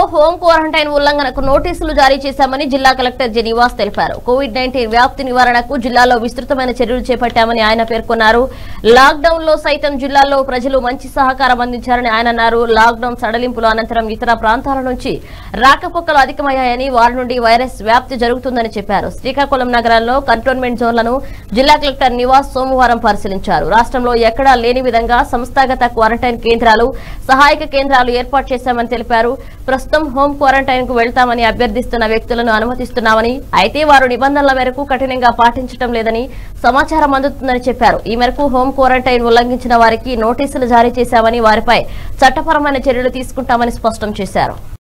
home quarantine ఉల్లంఘనకు నోటీసులు జారీ చేశామని జిల్లా కలెక్టర్ జెనీవాస్ తెలిపారు కోవిడ్ నైన్టీన్ వ్యాప్తి నివారణకు జిల్లాలో విస్తృతమైన చర్యలు చేపట్టామని ఆయన పేర్కొన్నారు లాక్డౌన్ లో సైతం జిల్లాలో ప్రజలు మంచి సహకారం అందించారని ఆయన అన్నారు లాక్డౌన్ సడలింపుల అనంతరం ఇతర ప్రాంతాల నుంచి రాకపోకలు అధికమయ్యాయని వారి నుండి వైరస్ వ్యాప్తి జరుగుతుందని చెప్పారు శ్రీకాకుళం నగరంలో కంటోన్మెంట్ జోన్లను జిల్లా కలెక్టర్ నివాస్ సోమవారం పరిశీలించారు రాష్ట్రంలో ఎక్కడా లేని విధంగా సంస్థాగత క్వారంటైన్ కేంద్రాలు సహాయక కేంద్రాలు ఏర్పాటు చేశామని తెలిపారు ప్రస్తుతం హోం క్వారంటైన్ కు వెళ్తామని అభ్యర్థిస్తున్న వ్యక్తులను అనుమతిస్తున్నామని అయితే వారు నిబంధనల మేరకు కఠినంగా పాటించడం లేదని సమాచారం అందుతుందని చెప్పారు ఈ మేరకు హోం క్వారంటైన్ ఉల్లంఘించిన వారికి నోటీసులు జారీ చేశామని వారిపై చట్టపరమైన చర్యలు తీసుకుంటామని స్పష్టం చేశారు